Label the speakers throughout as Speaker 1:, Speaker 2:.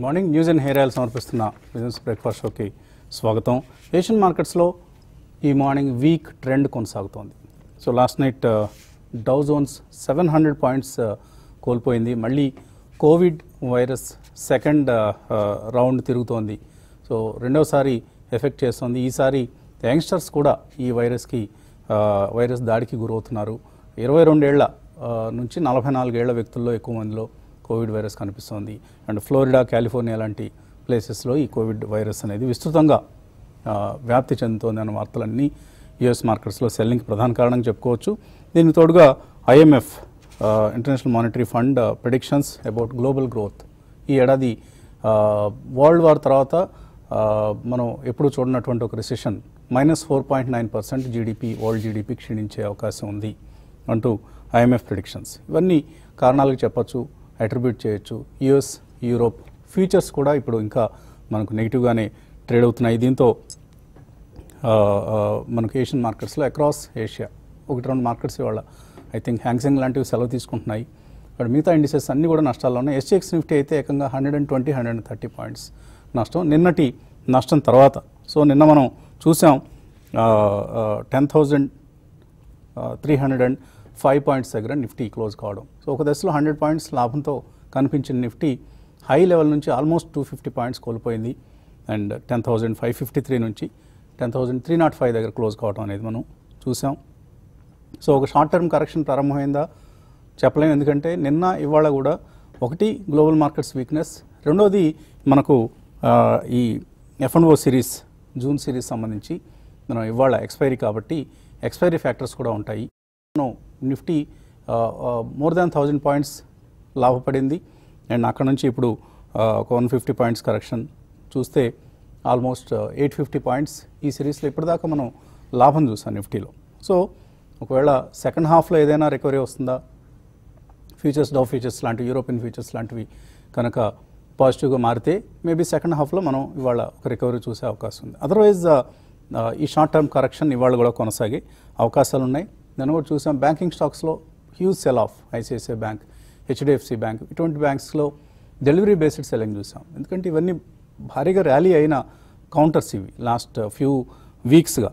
Speaker 1: Morning news and hair oil సమర్పిస్తున్న business breakfast షోకి స్వాగతం ఏషియన్ మార్కెట్స్లో ఈ మార్నింగ్ వీక్ ట్రెండ్ కొనసాగుతోంది so last night Dow Jones seven hundred points కోల్పోయింది మళ్ళీ కోవిడ్ వైరస్ సెకండ్ రౌండ్ తిరుగుతోంది సో రెండవసారి ఎఫెక్ట్ చేస్తుంది ఈసారి యంగ్స్టర్స్ కూడా ఈ వైరస్కి ఆ, వైరస్ దాడికి గురవుతున్నారు ఇరవై రెండేళ్ల ఆ, నుంచి నలభై నాలుగేళ్ల వ్యక్తుల్లో ఎక్కువ మందిలో కోవిడ్ వైరస్ కనిపిస్తోంది అండ్ ఫ్లోరిడా కాలిఫోర్నియా లాంటి ప్లేసెస్లో ఈ కోవిడ్ వైరస్ అనేది విస్తృతంగా ఆ, వ్యాప్తి చెందుతోంది అన్న వార్తలన్నీ యుఎస్ మార్కెట్స్లో సెల్లింగ్ ప్రధాన కారణం చెప్పుకోవచ్చు దీనికి తోడుగా IMF international monetary fund predictions about global growth ఈ ఏడాది వరల్డ్ వార్ తర్వాత ఆ, మనం ఎప్పుడు చూడనటువంటి ఒక recession minus four point nine percent GDP world GDP క్షీణించే అవకాశం ఉంది అంటూ ఐఎంఎఫ్ ప్రిడిక్షన్స్ ఇవన్నీ కారణాలకు చెప్పొచ్చు అట్రిబ్యూట్ చేయొచ్చు యుఎస్ యూరోప్ ఫ్యూచర్స్ కూడా ఇప్పుడు ఇంకా మనకు నెగిటివ్గానే ట్రేడ్ అవుతున్నాయి దీంతో ఆ, ఆ, మనకు ఏషియన్ మార్కెట్స్లో అక్రాస్ ఏషియా ఒకటి రెండు మార్కెట్స్ ఇవాళ ఐ థింక్ హ్యాంగ్సెంగ్ లాంటివి సెలవు తీసుకుంటున్నాయి బట్ మిగతా ఇండిసెస్ అన్నీ కూడా నష్టాల్లో ఉన్నాయి ఎస్ఎక్స్ నిఫ్టీ అయితే ఏకంగా hundred and twenty hundred and thirty points నష్టం నిన్నటి నష్టం తర్వాత సో నిన్న మనం చూసాం ten thousand three hundred and five points దగ్గర నిఫ్టీ క్లోజ్ కావడం సో ఒక దశలో హండ్రెడ్ పాయింట్స్ లాభంతో కనిపించిన నిఫ్టీ హై లెవెల్ నుంచి ఆల్మోస్ట్ టూ ఫిఫ్టీ పాయింట్స్ కోల్పోయింది and ten thousand five fifty three నుంచి ten thousand three naught five దగ్గర క్లోజ్ కావడం అనేది మనం చూసాం సో ఒక షార్ట్ టర్మ్ కరెక్షన్ ప్రారంభమైందా చెప్పలేము ఎందుకంటే నిన్న ఇవాళ కూడా ఒకటి గ్లోబల్ మార్కెట్స్ వీక్నెస్ రెండోది మనకు ఆ, ఈ F and O series June series సంబంధించి మనం ఇవాళ ఎక్స్పైరీ కాబట్టి ఎక్స్పైరీ ఫ్యాక్టర్స్ కూడా ఉంటాయి మనం Nifty more than thousand points లాభపడింది అండ్ అక్కడ నుంచి ఇప్పుడు ఆ, ఒక వన్ ఫిఫ్టీ పాయింట్స్ కరెక్షన్ చూస్తే ఆల్మోస్ట్ ఎయిట్ ఫిఫ్టీ పాయింట్స్ ఈ సిరీస్లో ఇప్పటిదాకా మనం లాభం చూసాం నిఫ్టీలో సో ఒకవేళ సెకండ్ హాఫ్లో ఏదైనా రికవరీ వస్తుందా ఫ్యూచర్స్ డౌ ఫ్యూచర్స్ లాంటివి యూరోపియన్ ఫ్యూచర్స్ లాంటివి కనుక పాజిటివ్గా మారితే మేబీ సెకండ్ హాఫ్లో మనం ఇవాళ ఒక రికవరీ చూసే అవకాశం ఉంది అదర్వైజ్ ఈ షార్ట్ టర్మ్ కరెక్షన్ ఇవాళ కూడా కొనసాగే అవకాశాలు ఉన్నాయి నేను కూడా చూసాం బ్యాంకింగ్ స్టాక్స్లో huge sell off ICICI Bank HDFC Bank ఇటువంటి బ్యాంక్స్లో డెలివరీ బేస్డ్ సెల్లింగ్ చూసాం ఎందుకంటే ఇవన్నీ భారీగా ర్యాలీ అయిన కౌంటర్స్ ఇవి లాస్ట్ ఫ్యూ వీక్స్గా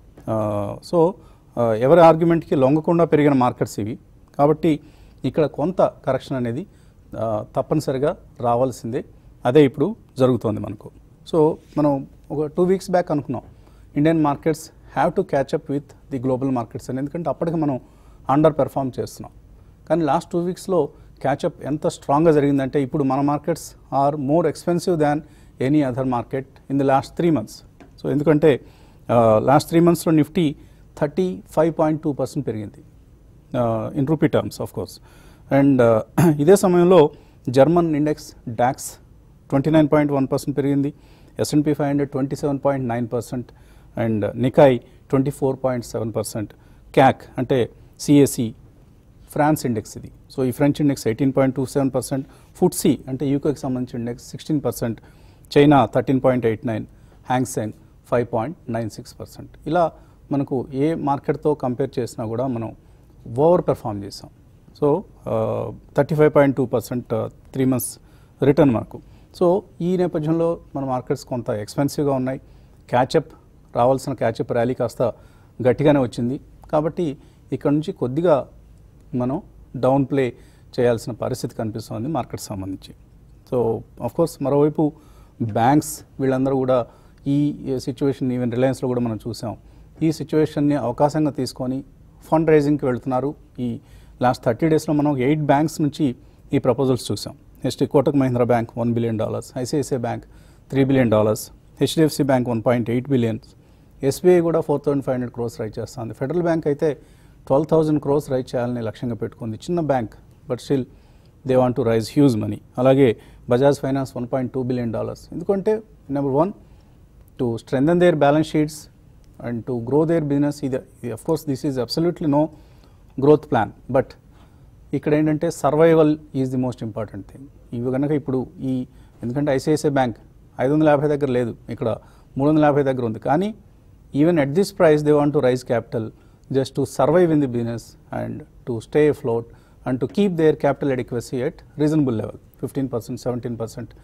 Speaker 1: సో ఎవరి ఆర్గ్యుమెంట్కి లొంగకుండా పెరిగిన మార్కెట్స్ ఇవి కాబట్టి ఇక్కడ కొంత కరెక్షన్ అనేది ఆ, తప్పనిసరిగా రావాల్సిందే అదే ఇప్పుడు జరుగుతోంది మనకు సో మనం ఒక టూ వీక్స్ బ్యాక్ అనుకున్నాం Indian markets have to catch up with the global markets అని ఎందుకంటే అప్పటికి మనం అండర్ పెర్ఫామ్ చేస్తున్నాం కానీ లాస్ట్ టూ వీక్స్లో క్యాచప్ ఎంత స్ట్రాంగ్గా జరిగిందంటే ఇప్పుడు మన markets are more expensive than any other market in the last three months so ఎందుకంటే లాస్ట్ త్రీ మంత్స్లో Nifty thirty five point two percent పెరిగింది in rupee terms of course and ఇదే సమయంలో German index DAX twenty nine point one percent పెరిగింది S and P five hundred twenty seven point nine percent and Nikkei twenty four point seven percent CAC అంటే CSC France index ఇది so ఈ French index eighteen point two seven percent FTSE అంటే యూకేకి సంబంధించిన index sixteen percent China thirteen point eight nine Hang Seng five point nine six percent ఇలా మనకు ఏ మార్కెట్తో కంపేర్ చేసినా కూడా మనం ఓవర్ పెర్ఫామ్ చేసాం so thirty five point two percent three months return మనకు సో ఈ నేపథ్యంలో మన మార్కెట్స్ కొంత ఎక్స్పెన్సివ్గా ఉన్నాయి క్యాచప్ రావాల్సిన క్యాచప్ ర్యాలీ కాస్త గట్టిగానే వచ్చింది కాబట్టి ఇక్కడ నుంచి కొద్దిగా మనం డౌన్ ప్లే చేయాల్సిన పరిస్థితి కనిపిస్తుంది మార్కెట్ సంబంధించి సో కోర్స్ మరోవైపు బ్యాంక్స్ వీళ్ళందరూ కూడా ఈ సిచ్యువేషన్ ఈవెన్ రిలయన్స్లో కూడా మనం చూసాం ఈ సిచ్యువేషన్ని అవకాశంగా తీసుకొని ఫండ్ రైజింగ్కి వెళ్తున్నారు ఈ లాస్ట్ థర్టీ డేస్లో మనం ఎయిట్ బ్యాంక్స్ నుంచి ఈ ప్రపోజల్స్ చూసాం HD Kotak Mahindra Bank one billion dollars ICICI Bank three billion dollars HDFC Bank one point eight billions SBI కూడా four thousand five hundred crores రైట్ చేస్తుంది ఫెడరల్ బ్యాంక్ అయితే ట్వెల్వ్ థౌసండ్ క్రోస్ రైట్ చేయాలని లక్ష్యంగా పెట్టుకుంది చిన్న bank but still they want to raise huge money అలాగే Bajaj Finance one point two billion dollars ఎందుకంటే number one to strengthen their balance sheets and to grow there business ఇది of course this is absolutely no growth plan but ఇక్కడ ఏంటంటే survival is the most important thing ఇవి కనుక ఇప్పుడు ఈ ఎందుకంటే ICICI bank ఐదు వందల యాభై దగ్గర లేదు ఇక్కడ మూడు వందల యాభై దగ్గర ఉంది కానీ even at this price they want to raise capital just to survive in the business and to stay float and to keep their capital adequacy at reasonable level fifteen percent seventeen percent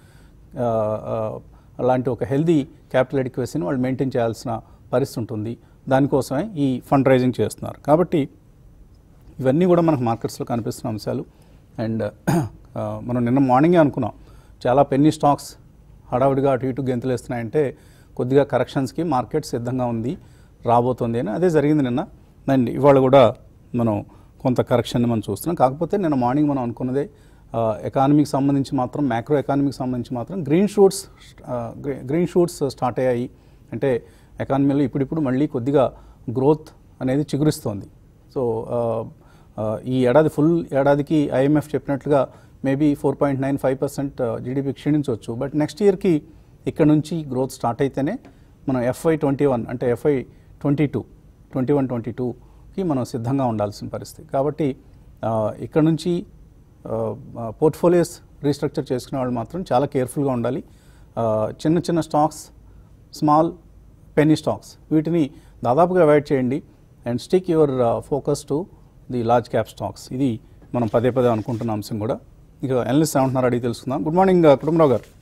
Speaker 1: అలాంటి ఒక healthy capital ఎడిక్వసీని వాళ్ళు maintain చేయాల్సిన పరిస్థితి ఉంటుంది దానికోసమే ఈ fund raising చేస్తున్నారు కాబట్టి ఇవన్నీ కూడా మనకు మార్కెట్స్లో కనిపిస్తున్న అంశాలు అండ్ మనం నిన్న మార్నింగే అనుకున్నాం చాలా పెన్నీ స్టాక్స్ హడావుడిగా అటు ఇటు గెంతులేస్తున్నాయంటే కొద్దిగా కరెక్షన్స్కి మార్కెట్ సిద్ధంగా ఉంది రాబోతుంది అని అదే జరిగింది నిన్న అండ్ ఇవాళ కూడా మనం కొంత కరెక్షన్ మనం చూస్తున్నాం కాకపోతే నిన్న మార్నింగ్ మనం అనుకున్నదే ఎకానమీకి సంబంధించి మాత్రం మ్యాక్రో ఎకానమీకి సంబంధించి మాత్రం green shoots green shoots start అయ్యాయి అంటే ఎకానమీలో ఇప్పుడిప్పుడు మళ్ళీ కొద్దిగా గ్రోత్ అనేది చిగురిస్తోంది సో ఈ ఏడాది ఫుల్ ఏడాదికి ఐఎంఎఫ్ చెప్పినట్లుగా maybe four point nine five percent GDP క్షీణించవచ్చు బట్ నెక్స్ట్ ఇయర్కి ఇక్కడ నుంచి గ్రోత్ స్టార్ట్ అయితేనే మనం ఎఫ్ఐ ట్వంటీ వన్ అంటే FY twenty two twenty one twenty టూకి మనం సిద్ధంగా ఉండాల్సిన పరిస్థితి కాబట్టి ఇక్కడ నుంచి పోర్ట్ఫోలియోస్ రీస్ట్రక్చర్ చేసుకునే వాళ్ళు మాత్రం చాలా కేర్ఫుల్గా ఉండాలి చిన్న చిన్న స్టాక్స్ స్మాల్ పెన్నీ స్టాక్స్ వీటిని దాదాపుగా అవాయిడ్ చేయండి and stick your focus to the large cap stocks ఇది మనం పదే పదే అనుకుంటున్న అంశం కూడా ఇక ఎనలిస్ట్ ఏమంటున్నారు అడిగి తెలుసుకుందాం గుడ్ మార్నింగ్ కుటుంబరావు గారు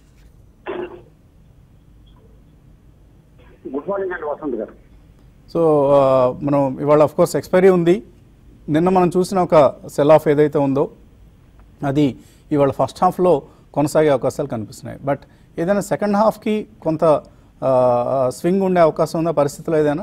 Speaker 2: గుడ్ మార్నింగ్ అండి వసంత్ గారు
Speaker 1: సో మనం ఇవాళ ఆఫ్ కోర్స్ ఎక్స్పైరీ ఉంది నిన్న మనం చూసిన ఒక సెల్ ఆఫ్ ఏదైతే ఉందో అది ఇవాళ ఫస్ట్ హాఫ్లో కొనసాగే అవకాశాలు కనిపిస్తున్నాయి బట్ ఏదైనా సెకండ్ హాఫ్కి కొంత స్వింగ్ ఉండే అవకాశం ఉందా పరిస్థితిలో ఏదైనా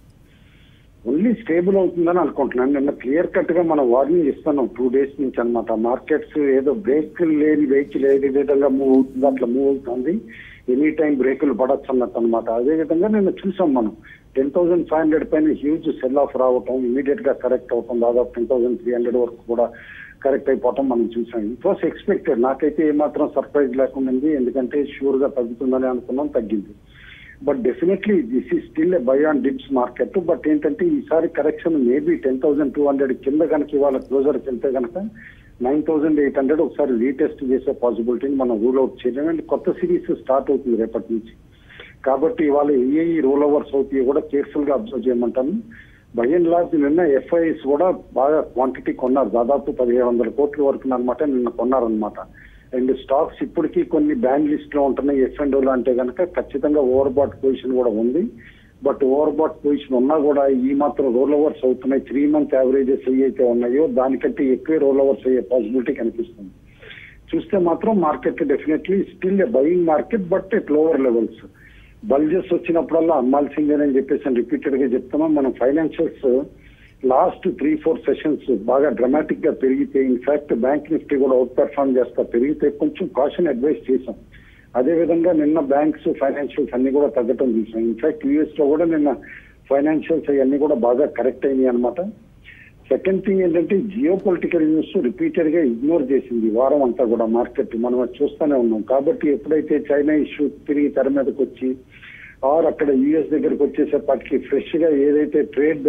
Speaker 2: ఓన్లీ స్టేబుల్ అవుతుందని అనుకుంటున్నాను నిన్న క్లియర్ కట్ గా మనం వార్నింగ్ ఇస్తున్నాం టూ డేస్ నుంచి అనమాట మార్కెట్స్ ఏదో బ్రేక్ లేని వెహికల్ ఏ విధంగా మూవ్ అవుతుంది అట్లా మూవ్ అవుతుంది ఎనీ టైం బ్రేకులు పడచ్చు అన్నట్టు అనమాట అదే విధంగా నిన్న చూసాం మనం టెన్ థౌసండ్ ఫైవ్ హండ్రెడ్ పైన హ్యూజ్ సెల్ ఆఫ్ రావటం ఇమీడియట్ గా కరెక్ట్ అవటం దాదాపు టెన్ థౌసండ్ త్రీ హండ్రెడ్ వరకు కూడా కరెక్ట్ అయిపోవటం మనం చూసాం ఇట్ వాస్ ఎక్స్పెక్టెడ్ నాకైతే ఏమాత్రం సర్ప్రైజ్ లేకుండా ఉంది ఎందుకంటే షూర్ గా తగ్గుతుందని అనుకున్నాం తగ్గింది but definitely this is still a buy on dips market but ఏంటంటే ఈసారి correction maybe ten thousand two hundred కింద కనుక ఇవాళ క్లోజర్కి వెళ్తే కనుక నైన్ థౌసండ్ ఎయిట్ హండ్రెడ్ ఒకసారి రీటెస్ట్ చేసే పాసిబిలిటీని మనం రూల్ అవుట్ చేయడం అండ్ కొత్త సిరీస్ స్టార్ట్ అవుతుంది రేపటి నుంచి కాబట్టి ఇవాళ ఏ రోల్ ఓవర్స్ అవుతాయో కూడా కేర్ఫుల్ గా అబ్జర్వ్ చేయమంటాను బై అండ్ లార్జ్ నిన్న ఎఫ్ఐఎస్ కూడా బాగా క్వాంటిటీ కొన్నారు దాదాపు పదిహేడు వందల కోట్ల వరకు అనమాట నిన్న కొన్నారనమాట అండ్ స్టాక్స్ ఇప్పటికీ కొన్ని బ్యాన్ లిస్ట్ లో ఉంటున్నాయి ఎఫ్ అండ్ అంటే కనుక ఖచ్చితంగా ఓవర్ బాట్ పొజిషన్ కూడా ఉంది బట్ ఓవర్ బాట్ పొజిషన్ ఉన్నా కూడా ఈ మాత్రం రోల్ ఓవర్స్ అవుతున్నాయి త్రీ మంత్ యావరేజెస్ ఏవైతే ఉన్నాయో దానికంటే ఎక్కువ రోల్ ఓవర్స్ అయ్యే పాసిబిలిటీ కనిపిస్తుంది చూస్తే మాత్రం market definitely still a buying market but at lower levels బల్జెస్ వచ్చినప్పుడల్లా అమ్మాల్సిందేనని చెప్పేసి రిపీటెడ్ గా చెప్తున్నాం మనం financials last three four sessions బాగా డ్రమాటిక్ గా పెరిగితే ఇన్ఫాక్ట్ బ్యాంక్ నిఫ్టీ కూడా అవుట్ పెర్ఫార్మ్ చేస్తా పెరిగితే కొంచెం కాషన్ అడ్వైస్ చేశాం అదే విధంగా నిన్న బ్యాంక్స్ ఫైనాన్షియల్స్ అన్ని కూడా తగ్గటం చూసాం ఇన్ఫాక్ట్ యూఎస్ లో కూడా నిన్న ఫైనాన్షియల్స్ అవన్నీ కూడా బాగా కరెక్ట్ అయినాయి అనమాట సెకండ్ థింగ్ ఏంటంటే జియో పొలిటికల్ న్యూస్ రిపీటెడ్ గా ఇగ్నోర్ చేసింది వారం అంతా కూడా మార్కెట్ మనం అది చూస్తూనే ఉన్నాం కాబట్టి ఎప్పుడైతే చైనా ఇష్యూ తిరిగి తెర మీదకి వచ్చి ఆర్ అక్కడ యుఎస్ దగ్గరకు వచ్చేసేపటికి ఫ్రెష్ గా ఏదైతే ట్రేడ్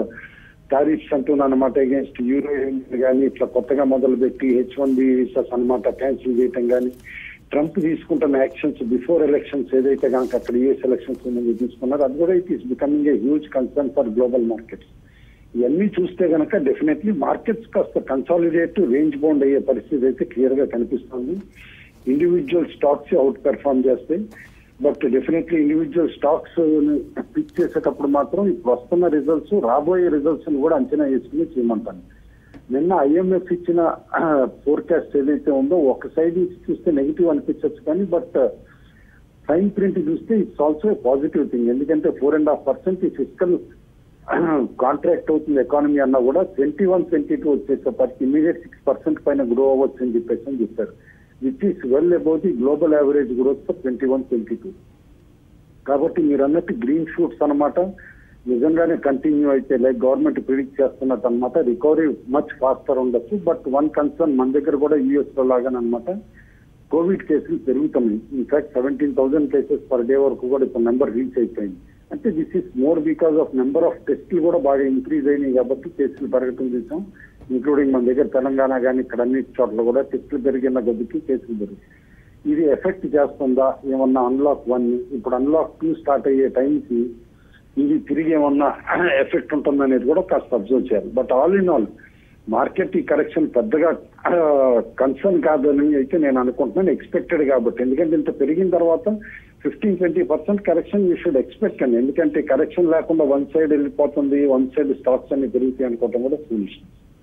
Speaker 2: టారిఫ్స్ అంటున్నా అనమాట అగేన్స్ట్ యూరో కానీ ఇట్లా కొత్తగా మొదలుపెట్టి హెచ్ వన్ బి వీసాస్ అనమాట క్యాన్సిల్ చేయటం కానీ ట్రంప్ తీసుకుంటున్న యాక్షన్స్ బిఫోర్ ఎలక్షన్స్ ఏదైతే కనుక అక్కడ యుఎస్ ఎలక్షన్స్ తీసుకున్నారు అది కూడా it is becoming a huge concern for global markets ఇవన్నీ చూస్తే గనక డెఫినెట్లీ మార్కెట్స్ కాస్త కన్సాలిడేట్ రేంజ్ బౌండ్ అయ్యే పరిస్థితి అయితే క్లియర్ గా కనిపిస్తుంది ఇండివిజువల్ స్టాక్స్ అవుట్ పెర్ఫార్మ్ చేస్తాయి but definitely individual stocks pick చేసేటప్పుడు మాత్రం ఇప్పుడు వస్తున్న రిజల్ట్స్ రాబోయే రిజల్ట్స్ కూడా అంచనా వేసుకుని చేయమంటాను నిన్న ఐఎంఎఫ్ ఇచ్చిన ఫోర్కాస్ట్ ఏదైతే ఉందో ఒక సైడ్ నుంచి చూస్తే నెగిటివ్ అనిపించవచ్చు కానీ బట్ ఫైన్ ప్రింట్ చూస్తే ఇట్స్ ఆల్సో పాజిటివ్ థింగ్ ఎందుకంటే ఫోర్ అండ్ హాఫ్ పర్సెంట్ ఈ ఫిజికల్ కాంట్రాక్ట్ అవుతుంది ఎకానమీ అన్నా కూడా ట్వంటీ వన్ ట్వంటీ టూ వచ్చేసరికి ఇమీడియట్ సిక్స్ పర్సెంట్ పైన గ్రో అవ్వచ్చు అని చెప్పేసి అని చెప్పారు which is well about the global average growth for twenty one twenty two కాబట్టి మీరు అన్నట్టు గ్రీన్ షూట్స్ అనమాట నిజంగానే కంటిన్యూ అయితే లైక్ గవర్నమెంట్ ప్రిడిక్ట్ చేస్తున్నట్టు అనమాట రికవరీ మచ్ ఫాస్టర్ ఉండొచ్చు బట్ వన్ కన్సర్న్ మన దగ్గర కూడా యూఎస్ లో లాగానమాట కోవిడ్ కేసులు పెరుగుతున్నాయి in fact seventeen thousand cases per day వరకు కూడా ఇప్పుడు నెంబర్ రీచ్ అయిపోయింది అంటే this is more because of number of టెస్టులు కూడా బాగా ఇంక్రీజ్ అయినాయి కాబట్టి కేసులు పెరగటం చూసాం ఇంక్లూడింగ్ మన దగ్గర తెలంగాణ కానీ ఇక్కడ అన్ని చోట్ల కూడా టెస్టులు పెరిగిన కొద్దికి కేసులు పెరిగాయి ఇది ఎఫెక్ట్ చేస్తుందా ఏమన్నా అన్లాక్ వన్ ఇప్పుడు అన్లాక్ టూ స్టార్ట్ అయ్యే టైంకి ఇది తిరిగి ఏమన్నా ఎఫెక్ట్ ఉంటుందనేది కూడా కాస్త అబ్జర్వ్ చేయాలి but all in all market ఈ కరెక్షన్ పెద్దగా కన్సర్న్ కాదని అయితే నేను అనుకుంటున్నాను ఎక్స్పెక్టెడ్ కాబట్టి ఎందుకంటే ఇంత పెరిగిన తర్వాత fifteen twenty percent correction you should expect అండి ఎందుకంటే కరెక్షన్ లేకుండా వన్ సైడ్ వెళ్ళిపోతుంది వన్ సైడ్ స్టాక్స్ అన్ని పెరుగుతాయి అనుకోవటం కూడా ఫూలిష్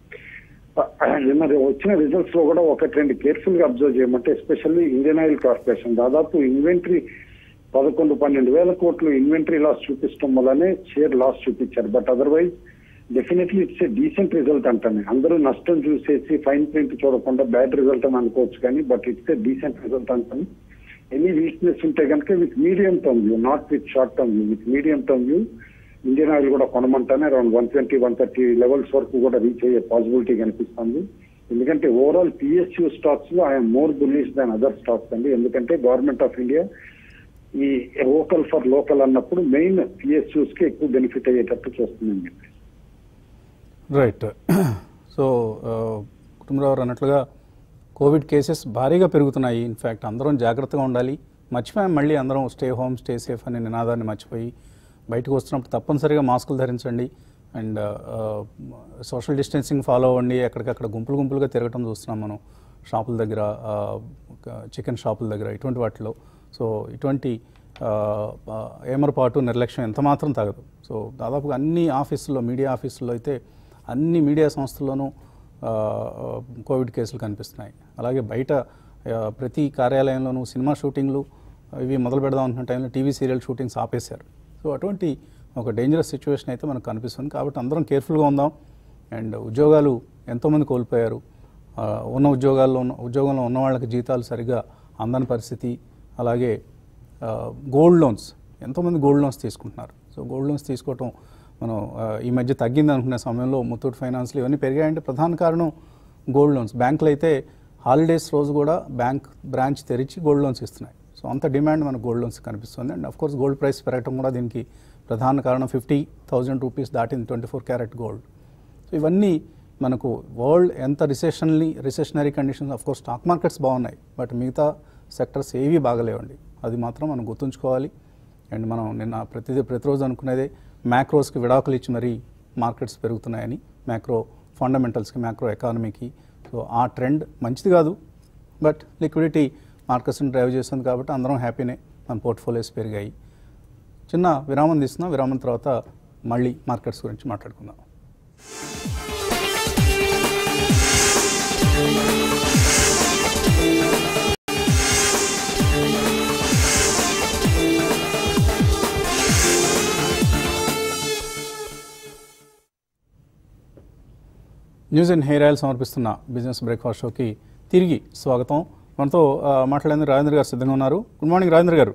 Speaker 2: నిన్న వచ్చిన రిజల్ట్స్ లో కూడా ఒకటి రెండు కేర్ఫుల్ గా అబ్జర్వ్ చేయమంటే ఎస్పెషల్లీ ఇండియన్ ఆయిల్ కార్పొరేషన్ దాదాపు ఇన్వెంటరీ పదకొండు పన్నెండు వేల కోట్లు ఇన్వెంటరీ లాస్ చూపించడం వల్లనే షేర్ లాస్ చూపించారు but otherwise definitely it's a decent result అంటాను అందరూ నష్టం చూసేసి ఫైన్ ప్రింట్ చూడకుండా బ్యాడ్ రిజల్ట్ అని అనుకోవచ్చు కానీ but it's a decent result అంటాను ఎనీ వీక్నెస్ ఉంటే కనుక with medium term view not with short term view with medium term view Indian Oil కూడా కొనమంటానే around one twenty one thirty levels వరకు కూడా రీచ్ అయ్యే పాసిబిలిటీ కనిపిస్తుంది ఎందుకంటే ఓవరాల్ పిఎస్యూ స్టాక్స్ లో I'm more bullish than other stocks అండి ఎందుకంటే గవర్నమెంట్ ఆఫ్ ఇండియా ఈ వోకల్ ఫర్ లోకల్ అన్నప్పుడు మెయిన్ పిఎస్యూస్ కి ఎక్కువ బెనిఫిట్ అయ్యేటట్టు చూస్తుందని చెప్పి
Speaker 1: రైట్ సో కుటుంబరావు అన్నట్లుగా కోవిడ్ కేసెస్ భారీగా పెరుగుతున్నాయి ఇన్ఫ్యాక్ట్ అందరం జాగ్రత్తగా ఉండాలి మర్చిపోయాం మళ్ళీ అందరం స్టే హోమ్ స్టే సేఫ్ అనే నినాదాన్ని మర్చిపోయి బయటకు వస్తున్నప్పుడు తప్పనిసరిగా మాస్కులు ధరించండి అండ్ సోషల్ డిస్టెన్సింగ్ ఫాలో అవ్వండి ఎక్కడికక్కడ గుంపులు గుంపులుగా తిరగటం చూస్తున్నాం మనం షాపుల దగ్గర చికెన్ షాపుల దగ్గర ఇటువంటి వాటిలో సో ఇటువంటి ఆ, ఆ, ఏమరపాటు నిర్లక్ష్యం ఎంత మాత్రం తగదు సో దాదాపుగా అన్ని ఆఫీసుల్లో మీడియా ఆఫీసుల్లో అయితే అన్ని మీడియా సంస్థల్లోనూ ఆ, ఆ, కోవిడ్ కేసులు కనిపిస్తున్నాయి అలాగే బయట ఆ, ప్రతి కార్యాలయంలోనూ సినిమా షూటింగ్లు ఇవి మొదలు పెడదాం అనుకున్న టైంలో టీవీ సీరియల్ షూటింగ్స్ ఆపేశారు సో అటువంటి ఒక డేంజరస్ సిచ్యువేషన్ అయితే మనకు కనిపిస్తుంది కాబట్టి అందరం కేర్ఫుల్గా ఉందాం అండ్ ఉద్యోగాలు ఎంతోమంది కోల్పోయారు ఆ, ఉన్న ఉద్యోగాల్లో ఉన్న ఉద్యోగంలో ఉన్న వాళ్ళకి జీతాలు సరిగా అందని పరిస్థితి అలాగే గోల్డ్ లోన్స్ ఎంతోమంది గోల్డ్ లోన్స్ తీసుకుంటున్నారు సో గోల్డ్ లోన్స్ తీసుకోవటం మనం ఆ, ఈ మధ్య తగ్గింది అనుకునే సమయంలో ముత్తూట్ ఫైనాన్స్లు ఇవన్నీ పెరిగాయంటే ప్రధాన కారణం గోల్డ్ లోన్స్ బ్యాంకులు అయితే హాలిడేస్ రోజు కూడా బ్యాంక్ బ్రాంచ్ తెరిచి గోల్డ్ లోన్స్ ఇస్తున్నాయి సో అంత డిమాండ్ మన గోల్డ్ లోన్స్ కనిపిస్తుంది అండ్ కోర్స్ గోల్డ్ ప్రైస్ పెరగడం కూడా దీనికి ప్రధాన కారణం ఫిఫ్టీ థౌజండ్ రూపీస్ దాటింది twenty four carat gold so ఇవన్నీ మనకు వరల్డ్ ఎంత రిసెషన్లీ recessionary conditions of course stock markets బాగున్నాయి బట్ మిగతా సెక్టర్స్ ఏవి బాగలేవండి అది మాత్రం మనం గుర్తుంచుకోవాలి అండ్ మనం నిన్న ప్రతి ప్రతిరోజు అనుకునేదే మ్యాక్రోస్కి విడాకులు ఇచ్చి మరీ మార్కెట్స్ పెరుగుతున్నాయని మ్యాక్రో ఫండమెంటల్స్కి మ్యాక్రో ఎకానమీకి సో ఆ ట్రెండ్ మంచిది కాదు బట్ లిక్విడిటీ మార్కెట్స్ని డ్రైవ్ చేస్తుంది కాబట్టి అందరం హ్యాపీనే మన పోర్ట్ఫోలియోస్ పెరిగాయి చిన్న విరామం తీసుకున్నాం విరామం తర్వాత మళ్ళీ మార్కెట్స్ గురించి మాట్లాడుకుందాం న్యూస్ అండ్ హెయిర్ ఆయిల్ సమర్పిస్తున్న బిజినెస్ బ్రేక్ఫాస్ట్ షోకి తిరిగి స్వాగతం మనతో ఆ, మాట్లాడేందుకు రాజేంద్ర గారు సిద్ధంగా ఉన్నారు good morning Rajendra garu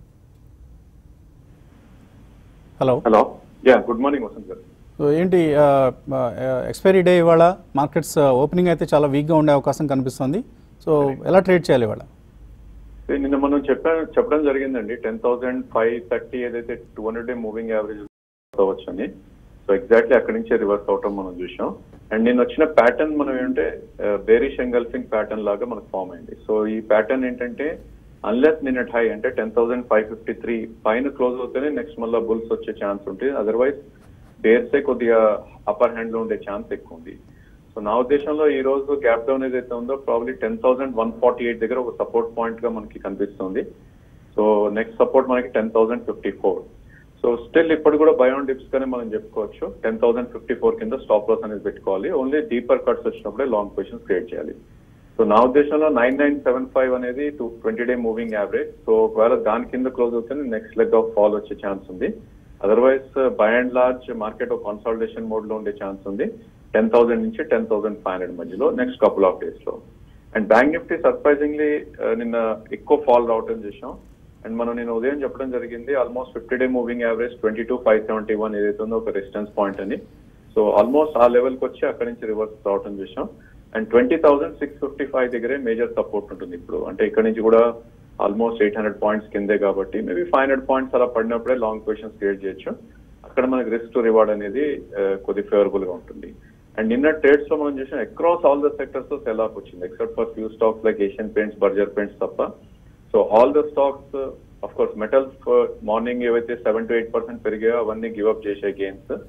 Speaker 1: hello
Speaker 3: hello ya good morning Vasanth garu
Speaker 1: so ఏంటి ఎక్స్పైరీ డే ఇవాళ మార్కెట్స్ ఓపెనింగ్ అయితే చాలా వీక్గా ఉండే అవకాశం కనిపిస్తుంది సో ఎలా ట్రేడ్ చేయాలి ఇవాళ
Speaker 3: ఏ, నిన్న మనం చెప్పా చెప్పడం జరిగిందండి టెన్ థౌసండ్ ఫైవ్ థర్టీ ఏదైతే two hundred day moving average అవ్వచ్చు అని సో ఎగ్జాక్ట్లీ అక్కడి నుంచే రివర్స్ అవటం మనం చూసాం అండ్ నేను వచ్చిన ప్యాటర్న్ మనం ఏంటంటే బేరిష్ ఎంగల్ఫింగ్ ప్యాటర్న్ లాగా మనకు ఫామ్ అయింది సో ఈ ప్యాటర్న్ ఏంటంటే అన్లెస్ నిన్నట్ హై అంటే ten thousand five fifty three పైన క్లోజ్ అవుతేనే నెక్స్ట్ మళ్ళీ బుల్స్ వచ్చే ఛాన్స్ ఉంటుంది అదర్వైజ్ బేర్సే కొద్దిగా అప్పర్ హ్యాండ్ లో ఉండే ఛాన్స్ ఎక్కువ ఉంది సో నా ఉద్దేశంలో ఈ రోజు గ్యాప్ డౌన్ ఏదైతే ఉందో probably ten thousand one forty eight దగ్గర ఒక సపోర్ట్ పాయింట్ గా మనకి కనిపిస్తుంది సో నెక్స్ట్ సపోర్ట్ మనకి ten thousand fifty four so still ఇప్పుడు కూడా బయోన్ డిప్స్ గానే మనం చెప్పుకోవచ్చు టెన్ థౌసండ్ ఫిఫ్టీ ఫోర్ కింద స్టాప్ లాస్ అనేది పెట్టుకోవాలి ఓన్లీ డీపర్ కట్స్ వచ్చినప్పుడే లాంగ్ పొజిషన్స్ క్రియేట్ చేయాలి సో నా ఉద్దేశంలో నైన్ నైన్ సెవెన్ ఫైవ్ అనేది two twenty day moving average so ఒకవేళ దాని కింద క్లోజ్ అవుతుంది నెక్స్ట్ లెగ్ ఆఫ్ ఫాల్ వచ్చే ఛాన్స్ ఉంది otherwise by and large market ఒక కన్సాలిడేషన్ మోడ్ లో ఉండే ఛాన్స్ ఉంది టెన్ థౌసండ్ నుంచి టెన్ థౌసండ్ ఫైవ్ హండ్రెడ్ మధ్యలో నెక్స్ట్ కపుల్ ఆఫ్ డేస్ లో అండ్ బ్యాంక్ నిఫ్టీ సర్ప్రైజింగ్లీ నిన్న ఎక్కువ ఫాల్ రావటం చేసాం అండ్ మనం నేను ఉదయం చెప్పడం జరిగింది almost fifty day moving average twenty two five seventy one ఏదైతే ఉందో ఒక రెసిస్టెన్స్ పాయింట్ అని సో ఆల్మోస్ట్ ఆ లెవెల్ కి వచ్చి అక్కడి నుంచి రివర్స్ రావటం చేసాం and twenty thousand six fifty five దగ్గరే మేజర్ సపోర్ట్ ఉంటుంది ఇప్పుడు అంటే ఇక్కడ నుంచి కూడా ఆల్మోస్ట్ ఎయిట్ హండ్రెడ్ పాయింట్స్ కిందే కాబట్టి మేబీ ఫైవ్ హండ్రెడ్ పాయింట్స్ అలా పడినప్పుడే లాంగ్ పొజిషన్స్ క్రియేట్ చేయొచ్చు అక్కడ మనకి రిస్క్ టు రివార్డ్ అనేది ఆ, కొద్ది ఫేవరబుల్ గా ఉంటుంది అండ్ నిన్న ట్రేడ్స్ లో మనం చూసాం అక్రాస్ ఆల్ ద సెక్టర్స్ లో సెల్ ఆఫ్ వచ్చింది except for few stocks like Asian Paints Berger Paints తప్ప so all the stocks of course metals morning ఏవైతే సెవెన్ టు ఎయిట్ పర్సెంట్ పెరిగాయో అవన్నీ గివ్ అప్ చేసే gains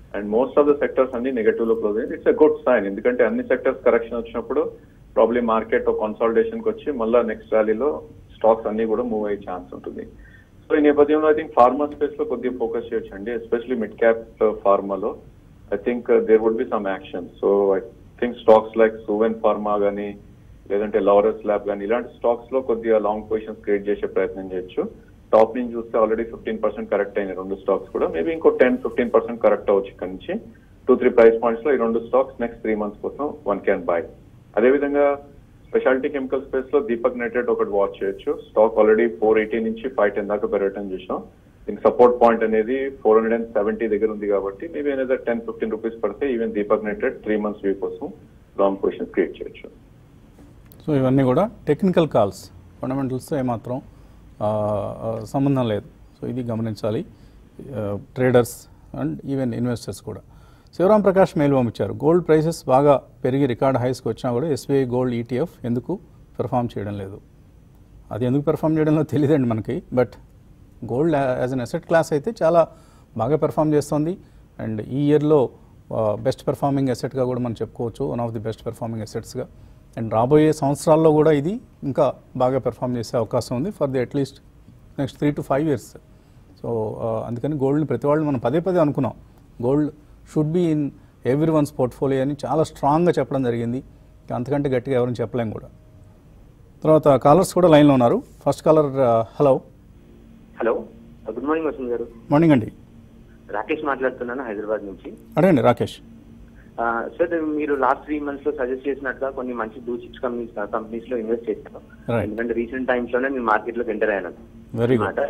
Speaker 3: and most of the sectors అన్ని negative లో close అయింది it's a good sign ఎందుకంటే అన్ని సెక్టర్స్ కరెక్షన్ వచ్చినప్పుడు ప్రాబ్లీ మార్కెట్ కన్సాలిడేషన్ కి వచ్చి మళ్ళీ నెక్స్ట్ ర్యాలీలో స్టాక్స్ అన్ని కూడా మూవ్ అయ్యే ఛాన్స్ ఉంటుంది సో ఈ నేపథ్యంలో ఐ థింక్ ఫార్మా స్పేస్ లో కొద్దిగా ఫోకస్ చేయొచ్చు అండి ఎస్పెషలీ మిడ్ క్యాప్ ఫార్మాలో I think there would be some action so I think stocks like Suven pharma కానీ లేదంటే లవరస్ ల్యాబ్ కానీ ఇలాంటి స్టాక్స్ లో కొద్దిగా లాంగ్ పొజిషన్స్ క్రియేట్ చేసే ప్రయత్నం చేయొచ్చు టాప్ నుంచి చూస్తే ఆల్రెడీ ఫిఫ్టీన్ పర్సెంట్ కరెక్ట్ అయిన రెండు స్టాక్స్ కూడా మేబీ ఇంకో టెన్ ఫిఫ్టీన్ పర్సెంట్ కరెక్ట్ అవ్వచ్చు ఇక్కడ నుంచి టూ త్రీ ప్రైస్ పాయింట్స్ లో ఈ రెండు స్టాక్స్ నెక్స్ట్ త్రీ మంత్స్ కోసం వన్ క్యాన్ బై అదేవిధంగా స్పెషాలిటీ కెమికల్ స్పేస్ లో దీపక్ నెటెడ్ ఒకటి వాచ్ చేయొచ్చు స్టాక్ ఆల్రెడీ ఫోర్ ఎయిటీ నుంచి ఫైవ్ టెన్ దాకా పెరగటం చూసాం దీనికి సపోర్ట్ పాయింట్ అనేది ఫోర్ హండ్రెడ్ అండ్ సెవెంటీ దగ్గర ఉంది కాబట్టి మేబీ అనేది టెన్ ఫిఫ్టీన్ రూపీస్ పడితే even Deepak nitrite three months view కోసం లాంగ్ పొజిషన్ క్రియేట్ చేయొచ్చు
Speaker 1: సో ఇవన్నీ కూడా టెక్నికల్ కాల్స్ ఫండమెంటల్స్తో ఏమాత్రం ఆ, ఆ, సంబంధం లేదు సో ఇది గమనించాలి ట్రేడర్స్ అండ్ ఈవెన్ ఇన్వెస్టర్స్ కూడా శివరాం ప్రకాష్ మెయిల్ పంపించారు గోల్డ్ ప్రైసెస్ బాగా పెరిగి రికార్డ్ హైస్కి వచ్చినా కూడా ఎస్బీఐ గోల్డ్ ఈటీఎఫ్ ఎందుకు పెర్ఫామ్ చేయడం లేదు అది ఎందుకు పెర్ఫామ్ చేయడంలో తెలియదండి మనకి but gold as an asset class అయితే చాలా బాగా పెర్ఫామ్ చేస్తుంది అండ్ ఈ ఇయర్లో బెస్ట్ పెర్ఫార్మింగ్ అసెట్గా కూడా మనం చెప్పుకోవచ్చు one of the best performing అసెట్స్గా అండ్ రాబోయే సంవత్సరాల్లో కూడా ఇది ఇంకా బాగా పెర్ఫామ్ చేసే అవకాశం ఉంది for the at least next three to five years so అందుకని గోల్డ్ని ప్రతి వాళ్ళు మనం పదే పదే అనుకున్నాం gold should be in every one's portfolio అని చాలా స్ట్రాంగ్గా చెప్పడం జరిగింది ఇంకా అంతకంటే గట్టిగా ఎవరిని చెప్పలేం కూడా తర్వాత కాలర్స్ కూడా లైన్లో ఉన్నారు first caller hello
Speaker 4: hello good morning Vasanth garu
Speaker 1: morning అండి
Speaker 4: రాకేష్ మాట్లాడుతున్నాను హైదరాబాద్ నుంచి
Speaker 1: అడగండి రాకేష్
Speaker 4: ఆ, సార్ మీరు లాస్ట్ త్రీ మంత్స్ లో సజెస్ట్ చేసినట్టుగా కొన్ని మంచి బ్లూ చిప్స్ కంపెనీస్ కంపెనీస్ లో ఇన్వెస్ట్ చేశాను
Speaker 1: Right.
Speaker 4: ఎందుకంటే రీసెంట్ టైమ్స్ లోనే నేను మార్కెట్ లోకి ఎంటర్ అయ్యాను
Speaker 1: Very good.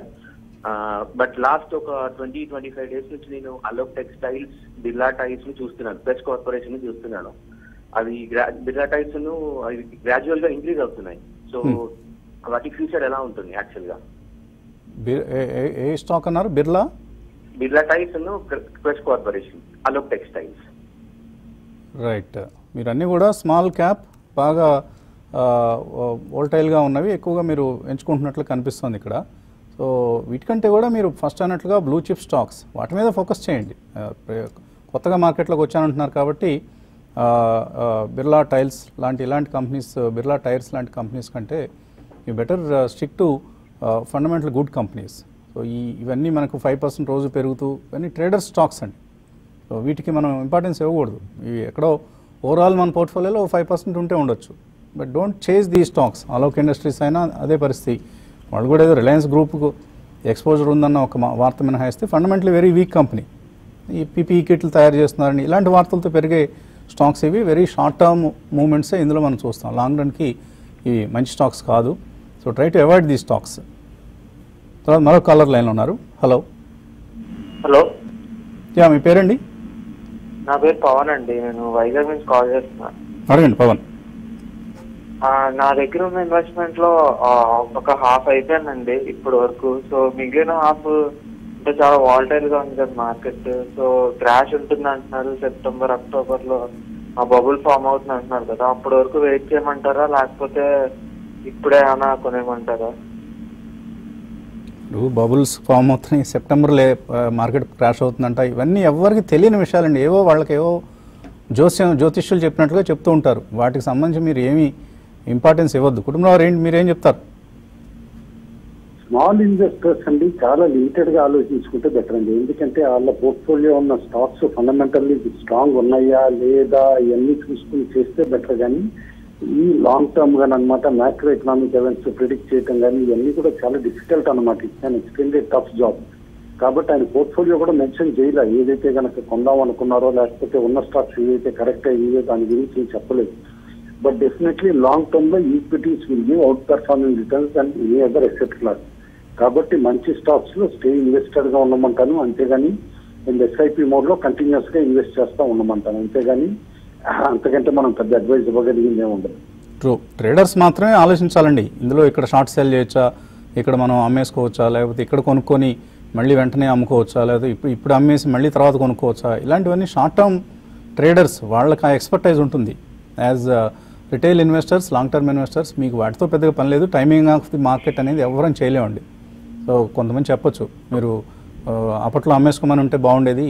Speaker 4: బట్ లాస్ట్ ఒక ట్వంటీ ట్వంటీ ఫైవ్ డేస్ నుంచి నేను అలోక్ టెక్స్టైల్స్ బిర్లా టైల్స్ ని చూస్తున్నాను ప్రెస్ కార్పొరేషన్ ని చూస్తున్నాను అవి గ్రా- బిర్లా టైల్స్ ను అవి గ్రాడ్యువల్ గా ఇంక్రీజ్ అవుతున్నాయి సో
Speaker 1: Hmm.
Speaker 4: వాటి ఫ్యూచర్ ఎలా ఉంటుంది యాక్చువల్ గా
Speaker 1: బిర్ ఏ- ఏ- ఏ స్టాక్ అన్నారు బిర్లా
Speaker 4: బిర్లా టైల్స్ ను press corporation Alok textiles
Speaker 1: right మీరు అన్నీ కూడా స్మాల్ క్యాప్ బాగా వోల్టైల్గా ఉన్నవి ఎక్కువగా మీరు ఎంచుకుంటున్నట్లు కనిపిస్తుంది ఇక్కడ సో వీటికంటే కూడా మీరు ఫస్ట్ అన్నట్లుగా బ్లూ చిప్ స్టాక్స్ వాటి మీద ఫోకస్ చేయండి ఆ, ప్ర- కొత్తగా మార్కెట్లోకి వచ్చానంటున్నారు కాబట్టి ఆ, ఆ, బిర్లా టైల్స్ లాంటి ఇలాంటి కంపెనీస్ బిర్లా టైర్స్ లాంటి కంపెనీస్ కంటే you better stick to fundamental good companies so ఈ ఇవన్నీ మనకు ఫైవ్ పర్సెంట్ రోజు పెరుగుతూ ఇవన్నీ ట్రేడర్ స్టాక్స్ అండి సో వీటికి మనం ఇంపార్టెన్స్ ఇవ్వకూడదు ఇవి ఎక్కడో ఓవరాల్ మన పోర్ట్ఫోలియోలో ఫైవ్ పర్సెంట్ ఉంటే ఉండొచ్చు but don't chase the stocks Alok industries అయినా అదే పరిస్థితి వాళ్ళు కూడా ఏదో రిలయన్స్ గ్రూప్కు ఎక్స్పోజర్ ఉందన్న ఒక మా- వార్త మినహాయిస్తే ఫండమెంటలీ వెరీ వీక్ కంపెనీ ఈ పీపీఈ కిట్లు తయారు చేస్తున్నారని ఇలాంటి వార్తలతో పెరిగే స్టాక్స్ ఇవి వెరీ షార్ట్ టర్మ్ మూమెంట్సే ఇందులో మనం చూస్తాం లాంగ్ రన్కి ఇవి మంచి స్టాక్స్ కాదు so try to avoid the stocks తర్వాత మరో కాలర్ లైన్లో ఉన్నారు హలో
Speaker 5: హలో
Speaker 1: యా మీ పేరండి
Speaker 5: నా పేరు పవన్ అండి నేను వైజాగ్ నుంచి కాల్ చేస్తున్నాను
Speaker 1: అడగండి పవన్
Speaker 5: ఆ, నా దగ్గర ఉన్న ఇన్వెస్ట్మెంట్ లో ఆ, ఒక హాఫ్ అయిపోయానండి ఇప్పటి వరకు సో మిగిలిన హాఫ్ అంటే చాలా వాల్టైల్ గా ఉంది కదా మార్కెట్ సో క్రాష్ ఉంటుంది అంటున్నారు సెప్టెంబర్ అక్టోబర్ లో ఆ బబుల్ ఫామ్ అవుతుంది అంటున్నారు కదా అప్పటి వరకు వెయిట్ చేయమంటారా లేకపోతే ఇప్పుడే ఏమైనా కొనేయమంటారా
Speaker 1: ఇప్పుడు బబుల్స్ ఫామ్ అవుతున్నాయి సెప్టెంబర్లో మార్కెట్ క్రాష్ అవుతుందంట ఇవన్నీ ఎవరికి తెలియని విషయాలండి ఏవో వాళ్ళకి ఏవో జ్యోతిష్యం జ్యోతిష్యులు చెప్పినట్లుగా చెప్తూ ఉంటారు వాటికి సంబంధించి మీరు ఏమీ ఇంపార్టెన్స్ ఇవ్వద్దు కుటుంబంలో వారు ఏంటి మీరేం చెప్తారు
Speaker 2: స్మాల్ ఇన్వెస్టర్స్ అండి చాలా లిమిటెడ్ గా ఆలోచించుకుంటే బెటర్ అండి ఎందుకంటే వాళ్ళ పోర్ట్ఫోలియో ఉన్న స్టాక్స్ ఫండమెంటల్లీ స్ట్రాంగ్ ఉన్నాయా లేదా ఇవన్నీ చూసుకుని చేస్తే బెటర్ కానీ ఈ లాంగ్ టర్మ్ గా అనమాట మ్యాక్రో ఎకనామిక్ ఎవెంట్స్ ప్రిడిక్ట్ చేయడం కానీ ఇవన్నీ కూడా చాలా డిఫికల్ట్ అనమాట it's an extended tough job కాబట్టి ఆయన పోర్ట్ఫోలియో కూడా మెన్షన్ చేయలే ఏదైతే కనుక కొందాం అనుకున్నారో లేకపోతే ఉన్న స్టాక్స్ ఏదైతే కరెక్ట్ అయ్యో దాని గురించి ఏం చెప్పలేదు బట్ డెఫినెట్లీ లాంగ్ టర్మ్ లో equities will give outperforming returns and any other asset class కాబట్టి మంచి స్టాక్స్ లో స్టే ఇన్వెస్టెడ్ గా ఉండమంటాను అంతేగాని ఎస్ఐపి మోడ్ లో కంటిన్యూస్ గా ఇన్వెస్ట్ చేస్తా ఉండమంటాను అంతేగాని అంతకంటే మనం పెద్ద అడ్వైస్ ఇవ్వగలిగింది ఏమి ఉండదు
Speaker 1: ట్రూ ట్రేడర్స్ మాత్రమే ఆలోచించాలండి ఇందులో ఇక్కడ షార్ట్ సెల్ చేయొచ్చా ఇక్కడ మనం అమ్మేసుకోవచ్చా లేకపోతే ఇక్కడ కొనుక్కొని మళ్ళీ వెంటనే అమ్ముకోవచ్చా లేకపోతే ఇప్పుడు ఇప్పుడు అమ్మేసి మళ్ళీ తర్వాత కొనుక్కోవచ్చా ఇలాంటివన్నీ షార్ట్ టర్మ్ ట్రేడర్స్ వాళ్ళకి ఆ ఎక్స్పర్టైజ్ ఉంటుంది as retail investors long term investors మీకు వాటితో పెద్దగా పని లేదు టైమింగ్ ఆఫ్ ది మార్కెట్ అనేది ఎవరం చేయలేమండి సో కొంతమంది చెప్పొచ్చు మీరు ఆ, అప్పట్లో అమ్మేసుకోమని ఉంటే బాగుండేది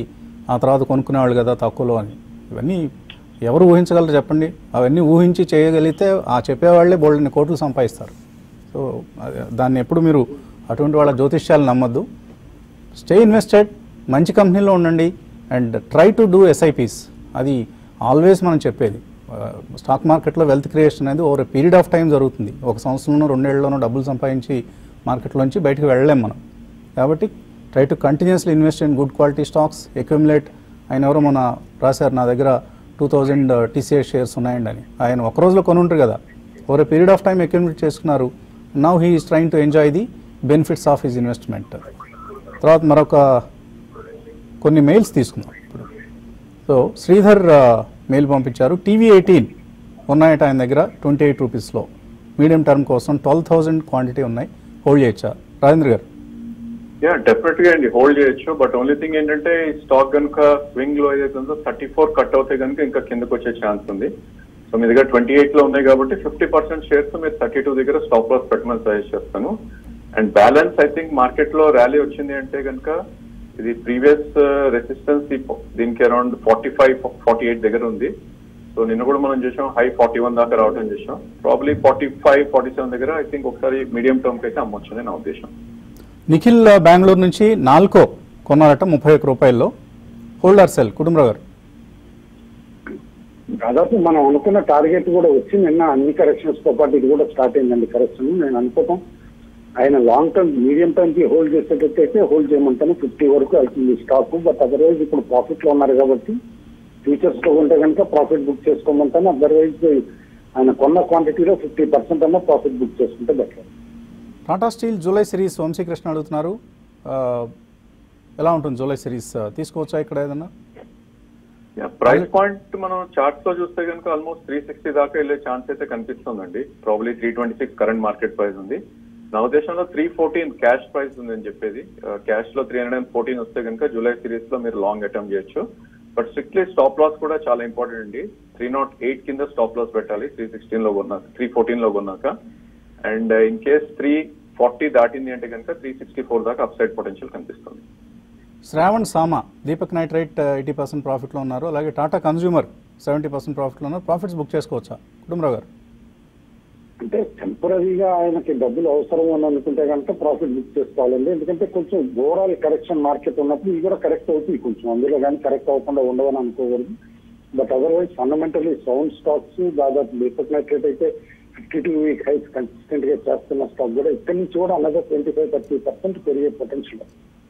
Speaker 1: ఆ తర్వాత కొనుక్కునేవాళ్ళు కదా తక్కువలో అని ఇవన్నీ ఎవరు ఊహించగలరు చెప్పండి అవన్నీ ఊహించి చేయగలిగితే ఆ చెప్పేవాళ్ళే బోల్డని కోట్లు సంపాదిస్తారు సో అది- దాన్ని ఎప్పుడు మీరు అటువంటి వాళ్ళ జ్యోతిష్యాలు నమ్మద్దు స్టే ఇన్వెస్టెడ్ మంచి కంపెనీలో ఉండండి and try to do SIPs అది ఆల్వేస్ మనం చెప్పేది స్టాక్ మార్కెట్లో వెల్త్ క్రియేషన్ అనేది ఓవర్ పీరియడ్ ఆఫ్ టైం జరుగుతుంది ఒక సంవత్సరంలోనో రెండేళ్లలోనో డబ్బులు సంపాదించి మార్కెట్లోంచి బయటకు వెళ్ళలేం మనం కాబట్టి try to continuously invest in good quality stocks accumulate ఆయన ఎవరో మొన్న రాశారు నా దగ్గర టూ థౌజండ్ టీసీఎస్ షేర్స్ ఉన్నాయండి అని ఆయన ఒక రోజులో కొని ఉంటారు కదా over period of time accumulate చేసుకున్నారు now he is trying to enjoy the benefits of his investment తర్వాత మరొక కొన్ని మెయిల్స్ తీసుకుందాం ఇప్పుడు సో శ్రీధర్ ఆ, మెయిల్ పంపించారు టీవీ ఎయిటీన్ ఉన్నాయట ఆయన దగ్గర ట్వంటీ ఎయిట్ రూపీస్లో మీడియం టర్మ్ కోసం ట్వెల్వ్ థౌజండ్ క్వాంటిటీ ఉన్నాయి హోల్డ్ చేయొచ్చా రాజేంద్ర గారు
Speaker 3: యా డెఫినెట్ గా అండి హోల్డ్ చేయొచ్చు బట్ ఓన్లీ థింగ్ ఏంటంటే ఈ స్టాక్ కనుక స్వింగ్ లో ఏదైతే ఉందో థర్టీ ఫోర్ కట్ అవుతే కనుక ఇంకా కిందకు వచ్చే ఛాన్స్ ఉంది సో మీ దగ్గర ట్వంటీ ఎయిట్ లో ఉన్నాయి కాబట్టి ఫిఫ్టీ పర్సెంట్ షేర్స్ మీరు థర్టీ టూ దగ్గర స్టాప్ లాస్ పెట్టమని సజెస్ట్ చేస్తాను and balance I think market లో ర్యాలీ వచ్చింది అంటే కనుక ఇది ప్రీవియస్ రెసిస్టెన్స్ దీనికి around forty five forty eight దగ్గర ఉంది సో నిన్న కూడా మనం చూసాం హై ఫార్టీ వన్ దాకా రావడం చూసాం probably forty five forty seven దగ్గర ఐ థింక్ ఒకసారి మీడియం టర్మ్ కి అయితే అమ్మొచ్చు నా ఉద్దేశం
Speaker 1: నిఖిల్ ఆ, బెంగళూరు నుంచి నాల్కో కొన్నారట ముప్పై ఒక్క రూపాయల్లో హోల్డర్ సెల్ కుటుంబరావు గారు
Speaker 2: దాదాపు మనం అనుకున్న టార్గెట్ కూడా వచ్చి నిన్న అన్ని కరెక్షన్స్ తో పాటు ఇది కూడా స్టార్ట్ అయిందండి కరెక్షన్ నేను అనుకోవటం ఆయన లాంగ్ టర్మ్ మీడియం టర్మ్ కి హోల్డ్ చేసేటట్టయితే హోల్డ్ చేయమంటాను ఫిఫ్టీ వరకు అవుతుంది స్టాక్ బట్ అదర్వైజ్ ఇప్పుడు ప్రాఫిట్ లో ఉన్నారు కాబట్టి ఫ్యూచర్స్ లో ఉంటే కనుక ప్రాఫిట్ బుక్ చేసుకోమంటాను అదర్వైజ్ ఆయన కొన్న క్వాంటిటీలో ఫిఫ్టీ పర్సెంట్ అన్న ప్రాఫిట్ బుక్ చేసుకుంటే better
Speaker 1: Tata Steel July series Vamsikrishna అడుగుతున్నారు ఆ, ఎలా ఉంటుంది జూలై సిరీస్ ఆ, తీసుకోవచ్చా ఇక్కడ ఏదన్నా
Speaker 3: ప్రైస్ పాయింట్ మనం చార్ట్స్ లో చూస్తే కనుక ఆల్మోస్ట్ త్రీ సిక్స్టీ దాకా వెళ్ళే ఛాన్స్ అయితే కనిపిస్తుందండి probably three twenty six current market price ఉంది నా ఉద్దేశంలో త్రీ ఫోర్టీన్ క్యాష్ ప్రైస్ ఉందని చెప్పేది క్యాష్ లో త్రీ హండ్రెడ్ అండ్ ఫోర్టీన్ వస్తే కనుక జూలై సిరీస్ లో మీరు లాంగ్ అటెంప్ట్ చేయొచ్చు బట్ స్ట్రిక్ట్లీ స్టాప్ లాస్ కూడా చాలా ఇంపార్టెంట్ అండి త్రీ నాట్ ఎయిట్ కింద స్టాప్ లాస్ పెట్టాలి త్రీ సిక్స్టీన్ లో కొన్నాక త్రీ ఫోర్టీన్ లో కొన్నాక and in case three forty దాటింది అంటే కనుక త్రీ సిక్స్టీ ఫోర్ దాకా అప్ సైడ్ పొటెన్షియల్ కనిపిస్తుంది
Speaker 1: Shravan Sama Deepak nitrite eighty percent ప్రాఫిట్లో ఉన్నారు అలాగే టాటా కన్జ్యూమర్ సెవెంటీ పర్సెంట్ ప్రాఫిట్లో ఉన్నారు ప్రాఫిట్స్ బుక్ చేసుకోవచ్చా కుటుంబరావు గారు
Speaker 2: అంటే టెంపరీగా ఆయనకి డబ్బులు అవసరం అని అనుకుంటే కనుక ప్రాఫిట్ బుక్ చేసుకోవాలండి ఎందుకంటే కొంచెం ఓవరాల్ కరెక్షన్ మార్కెట్ ఉన్నప్పుడు ఇది కూడా కరెక్ట్ అవుతుంది కొంచెం అందులో కానీ కరెక్ట్ అవ్వకుండా ఉండవని అనుకోకూడదు but otherwise fundamentally sound stocks దాదాపు దీపక్ నైట్రేట్ అయితే fifty two week highs consistent గా చేస్తున్న స్టాక్ కూడా ఇక్కడి నుంచి కూడా another twenty five thirty percent పెరిగే పొటెన్షియల్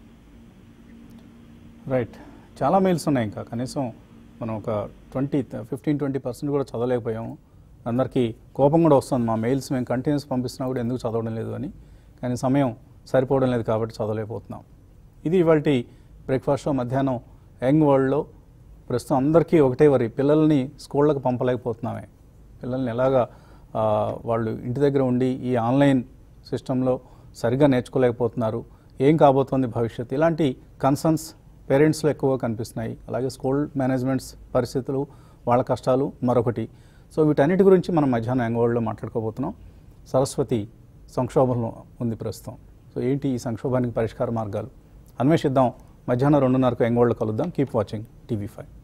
Speaker 1: రైట్ చాలా మెయిల్స్ ఉన్నాయి ఇంకా కనీసం మనం ఒక ట్వంటీ ఫిఫ్టీన్ ట్వంటీ పర్సెంట్ కూడా చదవలేకపోయాము అందరికీ కోపం కూడా వస్తుంది మా మెయిల్స్ మేము కంటిన్యూస్ పంపిస్తున్నా కూడా ఎందుకు చదవడం లేదు అని కానీ సమయం సరిపోవడం లేదు కాబట్టి చదవలేకపోతున్నాం ఇది ఇవాళ బ్రేక్ఫాస్ట్ షో మధ్యాహ్నం యంగ్ వరల్డ్లో ప్రస్తుతం అందరికీ ఒకటే వరి పిల్లల్ని స్కూళ్ళకి పంపలేకపోతున్నామే పిల్లల్ని ఎలాగా ఆ, వాళ్ళు ఇంటి దగ్గర ఉండి ఈ ఆన్లైన్ సిస్టంలో సరిగ్గా నేర్చుకోలేకపోతున్నారు ఏం కాబోతోంది భవిష్యత్తు ఇలాంటి కన్సర్న్స్ పేరెంట్స్లో ఎక్కువగా కనిపిస్తున్నాయి అలాగే స్కూల్ మేనేజ్మెంట్స్ పరిస్థితులు వాళ్ళ కష్టాలు మరొకటి సో వీటన్నిటి గురించి మనం మధ్యాహ్నం యంగ్ వరల్డ్లో మాట్లాడుకోబోతున్నాం సరస్వతి సంక్షోభంలో ఉంది ప్రస్తుతం సో ఏంటి ఈ సంక్షోభానికి పరిష్కార మార్గాలు అన్వేషిద్దాం మధ్యాహ్నం రెండున్నరకు యంగ్ వరల్డ్ కలుద్దాం కీప్ వాచింగ్ టీవీ ఫైవ్